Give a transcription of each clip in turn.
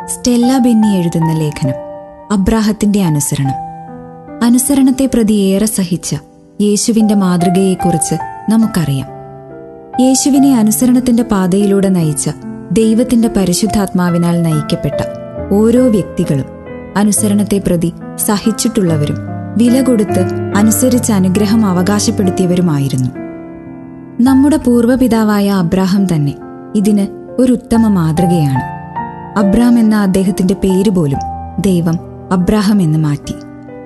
Stella Benny എഴുതുന്ന ലേഖനം അബ്രാഹത്തിന്റെ അനുസരണം അനുസരണത്തെ പ്രതി ഏറെ സഹിച്ച യേശുവിന്റെ മാതൃകയെക്കുറിച്ച് നമുക്കറിയാം യേശുവിനെ അനുസരണത്തിന്റെ പാതയിലൂടെ നയിച്ച ദൈവത്തിന്റെ പരിശുദ്ധാത്മാവിനാൽ നയിക്കപ്പെട്ട ഓരോ വ്യക്തികളും അനുസരണത്തെ പ്രതി സഹിച്ചിട്ടുള്ളവരും വില കൊടുത്ത് അനുസരിച്ച് അനുഗ്രഹം അവകാശപ്പെടുത്തിയവരുമായിരുന്നു നമ്മുടെ പൂർവ്വപിതാവായ അബ്രാഹം തന്നെ ഇതിന് ഒരു ഉത്തമ മാതൃകയാണ് അബ്രാം എന്ന അദ്ദേഹത്തിന്റെ പേര് പോലും ദൈവം അബ്രാഹം എന്ന് മാറ്റി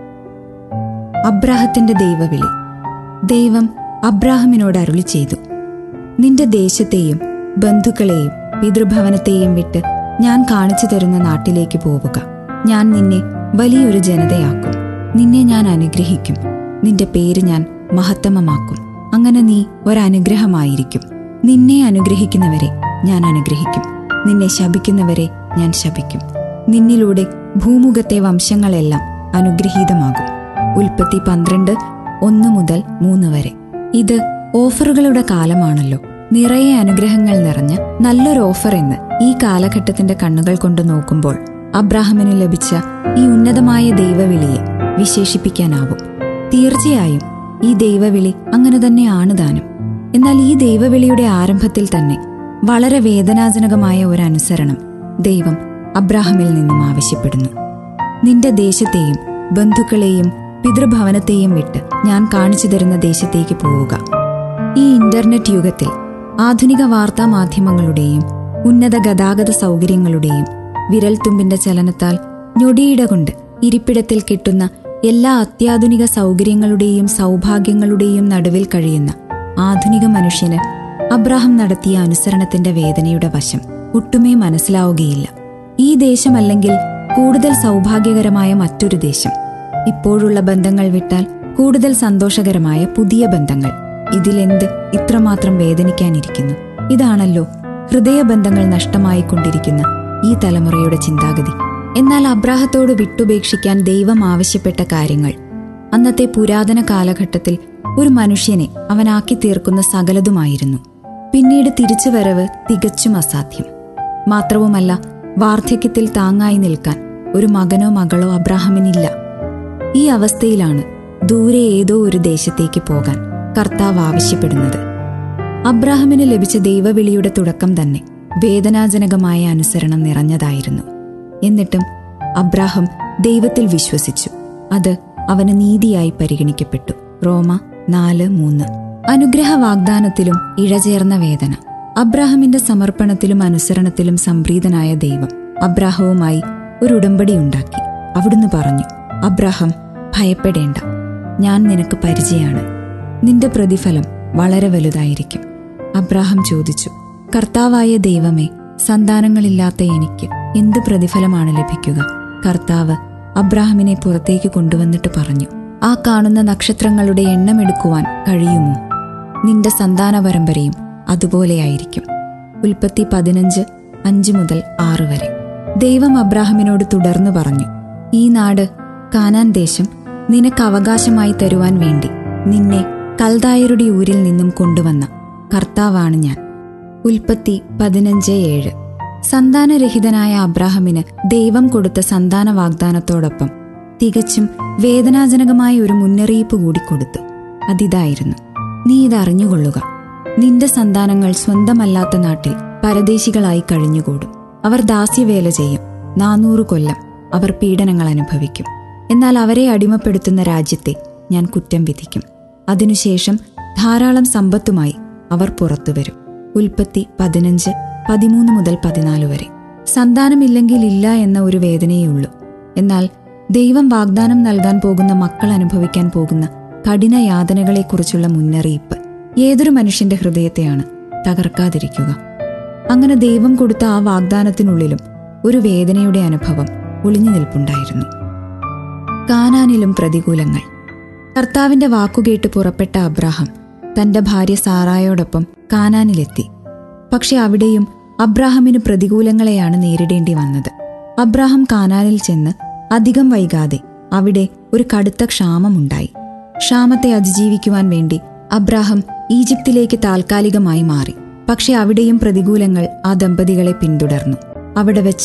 അബ്രാഹത്തിന്റെ ദൈവവിളി ദൈവം അബ്രാഹമിനോട് അരുളി ചെയ്തു നിന്റെ ദേശത്തെയും ബന്ധുക്കളെയും പിതൃഭവനത്തെയും വിട്ട് ഞാൻ കാണിച്ചു തരുന്ന നാട്ടിലേക്ക് പോവുക ഞാൻ നിന്നെ വലിയൊരു ജനതയാക്കും നിന്നെ ഞാൻ അനുഗ്രഹിക്കും നിന്റെ പേര് ഞാൻ മഹത്തമമാക്കും അങ്ങനെ നീ ഒരനുഗ്രഹമായിരിക്കും നിന്നെ അനുഗ്രഹിക്കുന്നവരെ ഞാൻ അനുഗ്രഹിക്കും നിന്നെ ശപിക്കുന്നവരെ ഞാൻ ശപിക്കും നിന്നിലൂടെ ഭൂമുഖത്തെ വംശങ്ങളെല്ലാം അനുഗ്രഹീതമാകും ഉൽപ്പത്തി പന്ത്രണ്ട് ഒന്ന് മുതൽ മൂന്ന് വരെ ഇത് ഓഫറുകളുടെ കാലമാണല്ലോ നിറയെ അനുഗ്രഹങ്ങൾ നിറഞ്ഞ നല്ലൊരു ഓഫർ എന്ന് ഈ കാലഘട്ടത്തിന്റെ കണ്ണുകൾ കൊണ്ട് നോക്കുമ്പോൾ അബ്രാഹമിന് ലഭിച്ച ഈ ഉന്നതമായ ദൈവവിളിയെ വിശേഷിപ്പിക്കാനാവും തീർച്ചയായും ഈ ദൈവവിളി അങ്ങനെ തന്നെയാണ് താനും എന്നാൽ ഈ ദൈവവിളിയുടെ ആരംഭത്തിൽ തന്നെ വളരെ വേദനാജനകമായ ഒരു അനുസരണം ദൈവം അബ്രാഹമിൽ നിന്നും ആവശ്യപ്പെടുന്നു നിന്റെ ദേശത്തെയും ബന്ധുക്കളെയും പിതൃഭവനത്തെയും വിട്ട് ഞാൻ കാണിച്ചു തരുന്ന ദേശത്തേക്ക് പോവുക ഈ ഇന്റർനെറ്റ് യുഗത്തിൽ ആധുനിക വാർത്താ മാധ്യമങ്ങളുടെയും ഉന്നത ഗതാഗത സൗകര്യങ്ങളുടെയും വിരൽത്തുമ്പിന്റെ ചലനത്താൽ ഞൊടിയിട കൊണ്ട് ഇരിപ്പിടത്തിൽ കിട്ടുന്ന എല്ലാ അത്യാധുനിക സൗകര്യങ്ങളുടെയും സൗഭാഗ്യങ്ങളുടെയും നടുവിൽ കഴിയുന്ന ആധുനിക മനുഷ്യന് അബ്രാഹം നടത്തിയ അനുസരണത്തിന്റെ വേദനയുടെ വശം ഒട്ടുമേ മനസ്സിലാവുകയില്ല ഈ ദേശമല്ലെങ്കിൽ കൂടുതൽ സൗഭാഗ്യകരമായ മറ്റൊരു ദേശം ഇപ്പോഴുള്ള ബന്ധങ്ങൾ വിട്ടാൽ കൂടുതൽ സന്തോഷകരമായ പുതിയ ബന്ധങ്ങൾ ഇതിലെന്ത് ഇത്രമാത്രം വേദനിക്കാനിരിക്കുന്നു ഇതാണല്ലോ ഹൃദയബന്ധങ്ങൾ നഷ്ടമായിക്കൊണ്ടിരിക്കുന്ന ഈ തലമുറയുടെ ചിന്താഗതി എന്നാൽ അബ്രാഹത്തോട് വിട്ടുപേക്ഷിക്കാൻ ദൈവം ആവശ്യപ്പെട്ട കാര്യങ്ങൾ അന്നത്തെ പുരാതന കാലഘട്ടത്തിൽ ഒരു മനുഷ്യനെ അവനാക്കി തീർക്കുന്ന സകലതുമായിരുന്നു പിന്നീട് തിരിച്ചുവരവ് തികച്ചും അസാധ്യം മാത്രവുമല്ല വാർദ്ധക്യത്തിൽ താങ്ങായി നിൽക്കാൻ ഒരു മകനോ മകളോ അബ്രാഹമിനില്ല ഈ അവസ്ഥയിലാണ് ദൂരെ ഏതോ ഒരു ദേശത്തേക്ക് പോകാൻ കർത്താവ് ആവശ്യപ്പെടുന്നത് അബ്രാഹമിന് ലഭിച്ച ദൈവവിളിയുടെ തുടക്കം തന്നെ വേദനാജനകമായ അനുസരണം നിറഞ്ഞതായിരുന്നു എന്നിട്ടും അബ്രാഹം ദൈവത്തിൽ വിശ്വസിച്ചു അത് അവന് നീതിയായി പരിഗണിക്കപ്പെട്ടു റോമ നാല് മൂന്ന് അനുഗ്രഹ വാഗ്ദാനത്തിലും ഇഴചേർന്ന വേദന അബ്രാഹമിന്റെ സമർപ്പണത്തിലും അനുസരണത്തിലും സംപ്രീതനായ ദൈവം അബ്രാഹവുമായി ഒരു ഉടമ്പടി ഉണ്ടാക്കി അവിടുന്ന് പറഞ്ഞു അബ്രാഹം ഭയപ്പെടേണ്ട ഞാൻ നിനക്ക് പരിചയമാണ് നിന്റെ പ്രതിഫലം വളരെ വലുതായിരിക്കും അബ്രാഹം ചോദിച്ചു കർത്താവായ ദൈവമേ സന്താനങ്ങളില്ലാത്ത എനിക്ക് എന്ത് പ്രതിഫലമാണ് ലഭിക്കുക കർത്താവ് അബ്രാഹമിനെ പുറത്തേക്ക് കൊണ്ടുവന്നിട്ട് പറഞ്ഞു ആ കാണുന്ന നക്ഷത്രങ്ങളുടെ എണ്ണമെടുക്കുവാൻ കഴിയുമോ നിന്റെ സന്താന പരമ്പരയും അതുപോലെയായിരിക്കും ഉൽപ്പത്തി പതിനഞ്ച് അഞ്ച് മുതൽ ആറ് വരെ ദൈവം അബ്രാഹമിനോട് തുടർന്നു പറഞ്ഞു ഈ നാട് കാനാൻ ദേശം നിനക്ക് അവകാശമായി തരുവാൻ വേണ്ടി നിന്നെ കൽദായരുടെ ഊരിൽ നിന്നും കൊണ്ടുവന്ന കർത്താവാണ് ഞാൻ ഉൽപ്പത്തി പതിനഞ്ച് ഏഴ് സന്താനരഹിതനായ അബ്രാഹമിന് ദൈവം കൊടുത്ത സന്താന വാഗ്ദാനത്തോടൊപ്പം തികച്ചും വേദനാജനകമായ ഒരു മുന്നറിയിപ്പ് കൂടി കൊടുത്തു അതിതായിരുന്നു നീ ഇത് അറിഞ്ഞുകൊള്ളുക നിന്റെ സന്താനങ്ങൾ സ്വന്തമല്ലാത്ത നാട്ടിൽ പരദേശികളായി കഴിഞ്ഞുകൂടും അവർ ദാസ്യവേല ചെയ്യും നാനൂറ് കൊല്ലം അവർ പീഡനങ്ങൾ അനുഭവിക്കും എന്നാൽ അവരെ അടിമപ്പെടുത്തുന്ന രാജ്യത്തെ ഞാൻ കുറ്റം വിധിക്കും അതിനുശേഷം ധാരാളം സമ്പത്തുമായി അവർ പുറത്തുവരും ഉൽപ്പത്തി പതിനഞ്ച് പതിമൂന്ന് മുതൽ പതിനാല് വരെ സന്താനമില്ലെങ്കിൽ ഇല്ല എന്ന ഒരു വേദനയേ ഉള്ളൂ എന്നാൽ ദൈവം വാഗ്ദാനം നൽകാൻ പോകുന്ന മക്കൾ അനുഭവിക്കാൻ പോകുന്ന കഠിന യാതനകളെക്കുറിച്ചുള്ള മുന്നറിയിപ്പ് ഏതൊരു മനുഷ്യന്റെ ഹൃദയത്തെയാണ് തകർക്കാതിരിക്കുക അങ്ങനെ ദൈവം കൊടുത്ത ആ വാഗ്ദാനത്തിനുള്ളിലും ഒരു വേദനയുടെ അനുഭവം ഒളിഞ്ഞു നിൽപ്പുണ്ടായിരുന്നു കാനാനിലും പ്രതികൂലങ്ങൾ കർത്താവിന്റെ വാക്കുകേട്ട് പുറപ്പെട്ട അബ്രാഹാം തന്റെ ഭാര്യ സാറായോടൊപ്പം കാനാനിലെത്തി പക്ഷെ അവിടെയും അബ്രാഹമിന് പ്രതികൂലങ്ങളെയാണ് നേരിടേണ്ടി വന്നത് അബ്രാഹം കാനാനിൽ ചെന്ന് അധികം വൈകാതെ അവിടെ ഒരു കടുത്ത ക്ഷാമമുണ്ടായി ക്ഷാമത്തെ അതിജീവിക്കുവാൻ വേണ്ടി അബ്രാഹം ഈജിപ്തിലേക്ക് താൽക്കാലികമായി മാറി പക്ഷെ അവിടെയും പ്രതികൂലങ്ങൾ ആ ദമ്പതികളെ പിന്തുടർന്നു അവിടെ വെച്ച്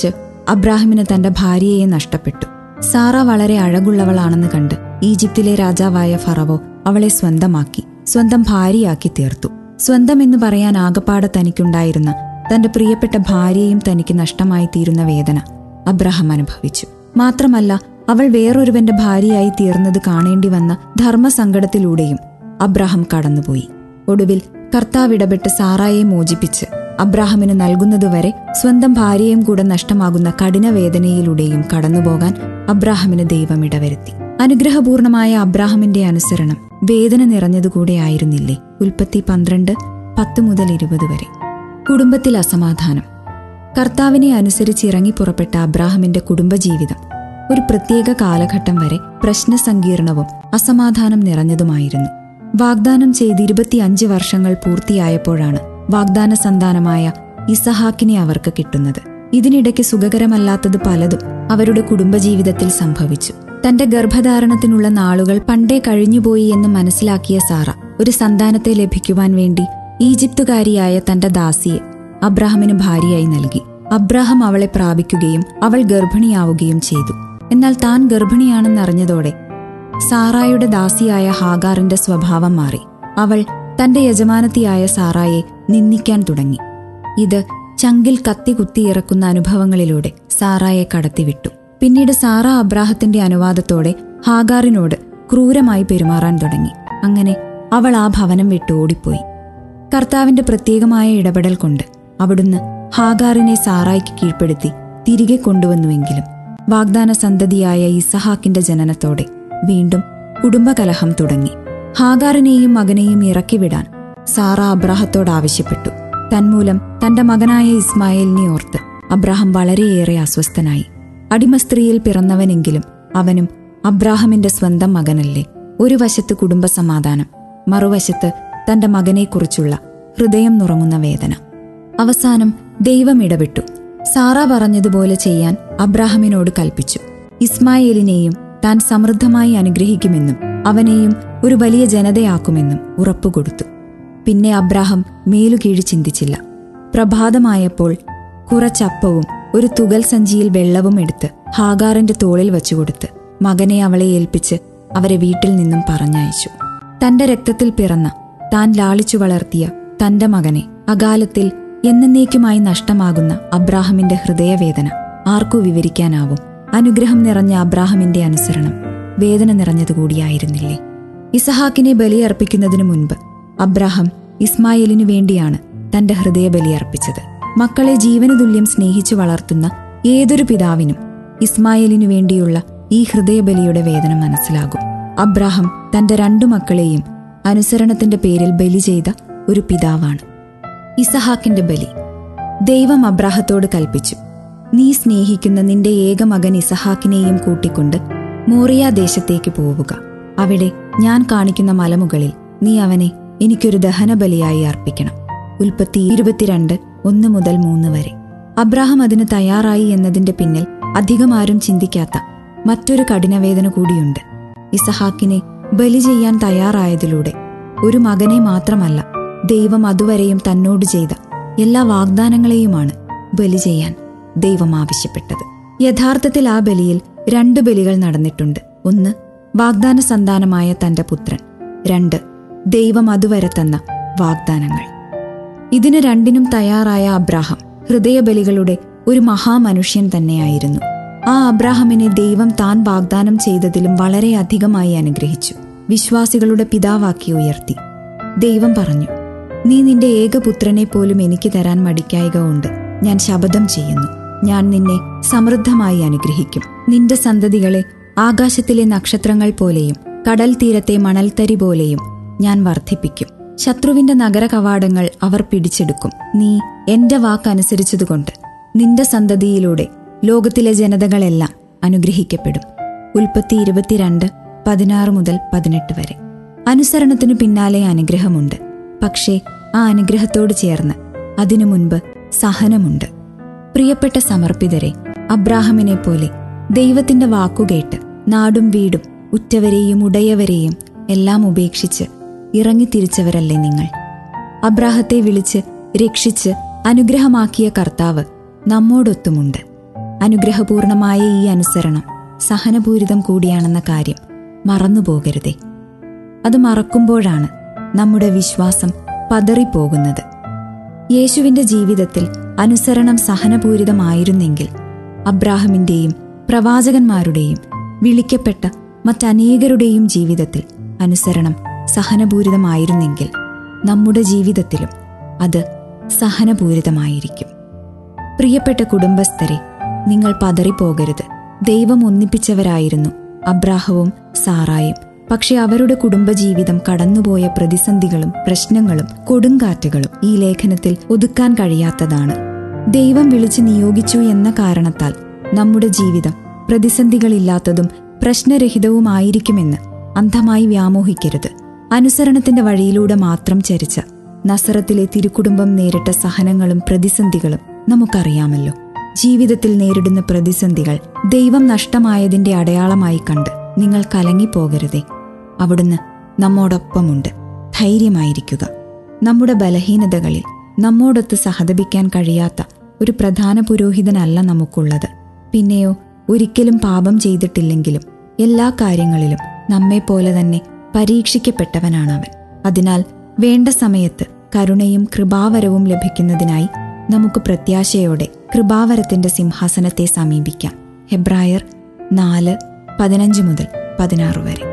അബ്രാഹിമിന് തന്റെ ഭാര്യയെ നഷ്ടപ്പെട്ടു സാറ വളരെ അഴകുള്ളവളാണെന്ന് കണ്ട് ഈജിപ്തിലെ രാജാവായ ഫറവോ അവളെ സ്വന്തമാക്കി സ്വന്തം ഭാര്യയാക്കി തീർത്തു സ്വന്തം എന്ന് പറയാൻ ആകപ്പാടെ തനിക്കുണ്ടായിരുന്ന തന്റെ പ്രിയപ്പെട്ട ഭാര്യയും തനിക്ക് നഷ്ടമായി തീരുന്ന വേദന അബ്രഹാം അനുഭവിച്ചു മാത്രമല്ല അവൾ വേറൊരുവന്റെ ഭാര്യയായി തീർന്നത് കാണേണ്ടി വന്ന ധർമ്മസങ്കടത്തിലൂടെയും അബ്രഹാം കടന്നുപോയി ഒടുവിൽ കർത്താവ് ഇടപെട്ട് സാറായെ മോചിപ്പിച്ച് അബ്രാഹമിന് നൽകുന്നതുവരെ സ്വന്തം ഭാര്യയും കൂടെ നഷ്ടമാകുന്ന കഠിന വേദനയിലൂടെയും കടന്നുപോകാൻ അബ്രാഹമിന് ദൈവം ഇടവരുത്തി അനുഗ്രഹപൂർണമായ അബ്രാഹമിന്റെ അനുസരണം വേദന നിറഞ്ഞതുകൂടെ ആയിരുന്നില്ലേ ഉൽപ്പത്തി പന്ത്രണ്ട് പത്ത് മുതൽ ഇരുപത് വരെ കുടുംബത്തിൽ അസമാധാനം കർത്താവിനെ അനുസരിച്ച് ഇറങ്ങി പുറപ്പെട്ട അബ്രാഹമിന്റെ കുടുംബജീവിതം ഒരു പ്രത്യേക കാലഘട്ടം വരെ പ്രശ്നസങ്കീർണവും അസമാധാനം നിറഞ്ഞതുമായിരുന്നു വാഗ്ദാനം ചെയ്ത് ഇരുപത്തിയഞ്ച് വർഷങ്ങൾ പൂർത്തിയായപ്പോഴാണ് വാഗ്ദാന സന്താനമായ ഇസഹാക്കിനെ അവർക്ക് കിട്ടുന്നത് ഇതിനിടയ്ക്ക് സുഖകരമല്ലാത്തത് പലതും അവരുടെ കുടുംബജീവിതത്തിൽ സംഭവിച്ചു തന്റെ ഗർഭധാരണത്തിനുള്ള നാളുകൾ പണ്ടേ കഴിഞ്ഞുപോയി എന്ന് മനസ്സിലാക്കിയ സാറ ഒരു സന്താനത്തെ ലഭിക്കുവാൻ വേണ്ടി ഈജിപ്തുകാരിയായ തന്റെ ദാസിയെ അബ്രാഹമിന് ഭാര്യയായി നൽകി അബ്രാഹം അവളെ പ്രാപിക്കുകയും അവൾ ഗർഭിണിയാവുകയും ചെയ്തു എന്നാൽ താൻ ഗർഭിണിയാണെന്നറിഞ്ഞതോടെ സാറായുടെ ദാസിയായ ഹാഗാറിന്റെ സ്വഭാവം മാറി അവൾ തന്റെ യജമാനത്തിയായ സാറായെ നിന്ദിക്കാൻ തുടങ്ങി ഇത് ചങ്കിൽ കത്തി കുത്തിയിറക്കുന്ന അനുഭവങ്ങളിലൂടെ സാറായെ കടത്തിവിട്ടു പിന്നീട് സാറ അബ്രാഹത്തിന്റെ അനുവാദത്തോടെ ഹാഗാറിനോട് ക്രൂരമായി പെരുമാറാൻ തുടങ്ങി അങ്ങനെ അവൾ ആ ഭവനം വിട്ട് ഓടിപ്പോയി കർത്താവിന്റെ പ്രത്യേകമായ ഇടപെടൽ കൊണ്ട് അവിടുന്ന് ഹാഗാറിനെ സാറായ്ക്ക് കീഴ്പ്പെടുത്തി തിരികെ കൊണ്ടുവന്നുവെങ്കിലും വാഗ്ദാന സന്തതിയായ ഇസഹാക്കിന്റെ ജനനത്തോടെ വീണ്ടും കുടുംബകലഹം തുടങ്ങി ഹാഗാറിനെയും മകനെയും ഇറക്കിവിടാൻ സാറ അബ്രാഹത്തോട് ആവശ്യപ്പെട്ടു തന്മൂലം തന്റെ മകനായ ഇസ്മായേലിനെ ഓർത്ത് അബ്രാഹം വളരെയേറെ അസ്വസ്ഥനായി അടിമസ്ത്രീയിൽ പിറന്നവനെങ്കിലും അവനും അബ്രാഹമിന്റെ സ്വന്തം മകനല്ലേ ഒരു വശത്ത് കുടുംബസമാധാനം മറുവശത്ത് തന്റെ മകനെക്കുറിച്ചുള്ള ഹൃദയം നുറങ്ങുന്ന വേദന അവസാനം ദൈവം ഇടപെട്ടു സാറ പറഞ്ഞതുപോലെ ചെയ്യാൻ അബ്രാഹമിനോട് കൽപ്പിച്ചു ഇസ്മായേലിനെയും താൻ സമൃദ്ധമായി അനുഗ്രഹിക്കുമെന്നും അവനെയും ഒരു വലിയ ജനതയാക്കുമെന്നും ഉറപ്പുകൊടുത്തു പിന്നെ അബ്രാഹം മേലുകീഴ് ചിന്തിച്ചില്ല പ്രഭാതമായപ്പോൾ കുറച്ചപ്പവും ഒരു തുകൽ സഞ്ചിയിൽ വെള്ളവും എടുത്ത് ഹാഗാറിന്റെ തോളിൽ വച്ചുകൊടുത്ത് മകനെ അവളെ ഏൽപ്പിച്ച് അവരെ വീട്ടിൽ നിന്നും പറഞ്ഞയച്ചു തന്റെ രക്തത്തിൽ പിറന്ന താൻ ലാളിച്ചു വളർത്തിയ തന്റെ മകനെ അകാലത്തിൽ എന്നേക്കുമായി നഷ്ടമാകുന്ന അബ്രാഹമിന്റെ ഹൃദയവേദന ആർക്കു വിവരിക്കാനാവും അനുഗ്രഹം നിറഞ്ഞ അബ്രാഹമിന്റെ അനുസരണം വേദന നിറഞ്ഞതുകൂടിയായിരുന്നില്ലേ ഇസഹാക്കിനെ ബലിയർപ്പിക്കുന്നതിനു മുൻപ് അബ്രാഹം ഇസ്മായിലിനു വേണ്ടിയാണ് തന്റെ ഹൃദയ ബലിയർപ്പിച്ചത് മക്കളെ ജീവനു തുല്യം സ്നേഹിച്ചു വളർത്തുന്ന ഏതൊരു പിതാവിനും ഇസ്മായിലിനു വേണ്ടിയുള്ള ഈ ഹൃദയബലിയുടെ വേദന മനസ്സിലാകും അബ്രാഹം തന്റെ രണ്ടു മക്കളെയും അനുസരണത്തിന്റെ പേരിൽ ബലി ചെയ്ത ഒരു പിതാവാണ് ഇസഹാക്കിന്റെ ബലി ദൈവം അബ്രാഹത്തോട് കൽപ്പിച്ചു നീ സ്നേഹിക്കുന്ന നിന്റെ ഏക മകൻ ഇസഹാക്കിനെയും കൂട്ടിക്കൊണ്ട് മോറിയ ദേശത്തേക്ക് പോവുക അവിടെ ഞാൻ കാണിക്കുന്ന മലമുകളിൽ നീ അവനെ എനിക്കൊരു ദഹനബലിയായി അർപ്പിക്കണം ഉൽപ്പത്തി ഇരുപത്തിരണ്ട് ഒന്ന് മുതൽ മൂന്ന് വരെ അബ്രാഹം അതിന് തയ്യാറായി എന്നതിന്റെ പിന്നിൽ അധികമാരും ചിന്തിക്കാത്ത മറ്റൊരു കഠിനവേദന കൂടിയുണ്ട് ഇസഹാക്കിനെ ബലി ചെയ്യാൻ തയ്യാറായതിലൂടെ ഒരു മകനെ മാത്രമല്ല ദൈവം അതുവരെയും തന്നോട് ചെയ്ത എല്ലാ വാഗ്ദാനങ്ങളെയുമാണ് ബലി ചെയ്യാൻ ദൈവം ആവശ്യപ്പെട്ടത് യഥാർത്ഥത്തിൽ ആ ബലിയിൽ രണ്ട് ബലികൾ നടന്നിട്ടുണ്ട് ഒന്ന് വാഗ്ദാന സന്താനമായ തന്റെ പുത്രൻ രണ്ട് ദൈവം അതുവരെ തന്ന വാഗ്ദാനങ്ങൾ ഇതിന് രണ്ടിനും തയ്യാറായ അബ്രാഹം ഹൃദയബലികളുടെ ഒരു മഹാമനുഷ്യൻ തന്നെയായിരുന്നു ആ അബ്രാഹമിനെ ദൈവം താൻ വാഗ്ദാനം ചെയ്തതിലും വളരെ അധികമായി അനുഗ്രഹിച്ചു വിശ്വാസികളുടെ പിതാവാക്കി ഉയർത്തി ദൈവം പറഞ്ഞു നീ നിന്റെ ഏകപുത്രനെ പോലും എനിക്ക് തരാൻ മടിക്കായിക കൊണ്ട് ഞാൻ ശപഥം ചെയ്യുന്നു ഞാൻ നിന്നെ സമൃദ്ധമായി അനുഗ്രഹിക്കും നിന്റെ സന്തതികളെ ആകാശത്തിലെ നക്ഷത്രങ്ങൾ പോലെയും കടൽ തീരത്തെ മണൽത്തരി പോലെയും ഞാൻ വർദ്ധിപ്പിക്കും ശത്രുവിന്റെ നഗര കവാടങ്ങൾ അവർ പിടിച്ചെടുക്കും നീ എന്റെ വാക്കനുസരിച്ചതുകൊണ്ട് നിന്റെ സന്തതിയിലൂടെ ലോകത്തിലെ ജനതകളെല്ലാം അനുഗ്രഹിക്കപ്പെടും ഉൽപ്പത്തി ഇരുപത്തിരണ്ട് പതിനാറ് മുതൽ പതിനെട്ട് വരെ അനുസരണത്തിനു പിന്നാലെ അനുഗ്രഹമുണ്ട് പക്ഷേ ആ അനുഗ്രഹത്തോട് ചേർന്ന് അതിനു മുൻപ് സഹനമുണ്ട് പ്രിയപ്പെട്ട സമർപ്പിതരെ അബ്രാഹമിനെ പോലെ ദൈവത്തിന്റെ വാക്കുകേട്ട് നാടും വീടും ഉറ്റവരെയും ഉടയവരെയും എല്ലാം ഉപേക്ഷിച്ച് ഇറങ്ങിത്തിരിച്ചവരല്ലേ നിങ്ങൾ അബ്രാഹത്തെ വിളിച്ച് രക്ഷിച്ച് അനുഗ്രഹമാക്കിയ കർത്താവ് നമ്മോടൊത്തുമുണ്ട് അനുഗ്രഹപൂർണമായ ഈ അനുസരണം സഹനപൂരിതം കൂടിയാണെന്ന കാര്യം മറന്നുപോകരുതേ അത് മറക്കുമ്പോഴാണ് നമ്മുടെ വിശ്വാസം പതറിപ്പോകുന്നത് യേശുവിന്റെ ജീവിതത്തിൽ അനുസരണം സഹനപൂരിതമായിരുന്നെങ്കിൽ അബ്രാഹമിന്റെയും പ്രവാചകന്മാരുടെയും വിളിക്കപ്പെട്ട മറ്റനേകരുടെയും ജീവിതത്തിൽ അനുസരണം സഹനപൂരിതമായിരുന്നെങ്കിൽ നമ്മുടെ ജീവിതത്തിലും അത് സഹനപൂരിതമായിരിക്കും പ്രിയപ്പെട്ട കുടുംബസ്ഥരെ നിങ്ങൾ പതറിപ്പോകരുത് ദൈവം ഒന്നിപ്പിച്ചവരായിരുന്നു അബ്രാഹവും സാറായും പക്ഷെ അവരുടെ കുടുംബജീവിതം കടന്നുപോയ പ്രതിസന്ധികളും പ്രശ്നങ്ങളും കൊടുങ്കാറ്റുകളും ഈ ലേഖനത്തിൽ ഒതുക്കാൻ കഴിയാത്തതാണ് ദൈവം വിളിച്ച് നിയോഗിച്ചു എന്ന കാരണത്താൽ നമ്മുടെ ജീവിതം പ്രതിസന്ധികളില്ലാത്തതും പ്രശ്നരഹിതവുമായിരിക്കുമെന്ന് അന്ധമായി വ്യാമോഹിക്കരുത് അനുസരണത്തിന്റെ വഴിയിലൂടെ മാത്രം ചരിച്ച നസറത്തിലെ തിരുക്കുടുംബം നേരിട്ട സഹനങ്ങളും പ്രതിസന്ധികളും നമുക്കറിയാമല്ലോ ജീവിതത്തിൽ നേരിടുന്ന പ്രതിസന്ധികൾ ദൈവം നഷ്ടമായതിന്റെ അടയാളമായി കണ്ട് നിങ്ങൾ കലങ്ങിപ്പോകരുതേ അവിടുന്ന് നമ്മോടൊപ്പമുണ്ട് ധൈര്യമായിരിക്കുക നമ്മുടെ ബലഹീനതകളിൽ നമ്മോടൊത്ത് സഹതപിക്കാൻ കഴിയാത്ത ഒരു പ്രധാന പുരോഹിതനല്ല നമുക്കുള്ളത് പിന്നെയോ ഒരിക്കലും പാപം ചെയ്തിട്ടില്ലെങ്കിലും എല്ലാ കാര്യങ്ങളിലും നമ്മെപ്പോലെ തന്നെ പരീക്ഷിക്കപ്പെട്ടവനാണവൻ അതിനാൽ വേണ്ട സമയത്ത് കരുണയും കൃപാവരവും ലഭിക്കുന്നതിനായി നമുക്ക് പ്രത്യാശയോടെ കൃപാവരത്തിന്റെ സിംഹാസനത്തെ സമീപിക്കാം ഹെബ്രായർ നാല് പതിനഞ്ച് മുതൽ പതിനാറ് വരെ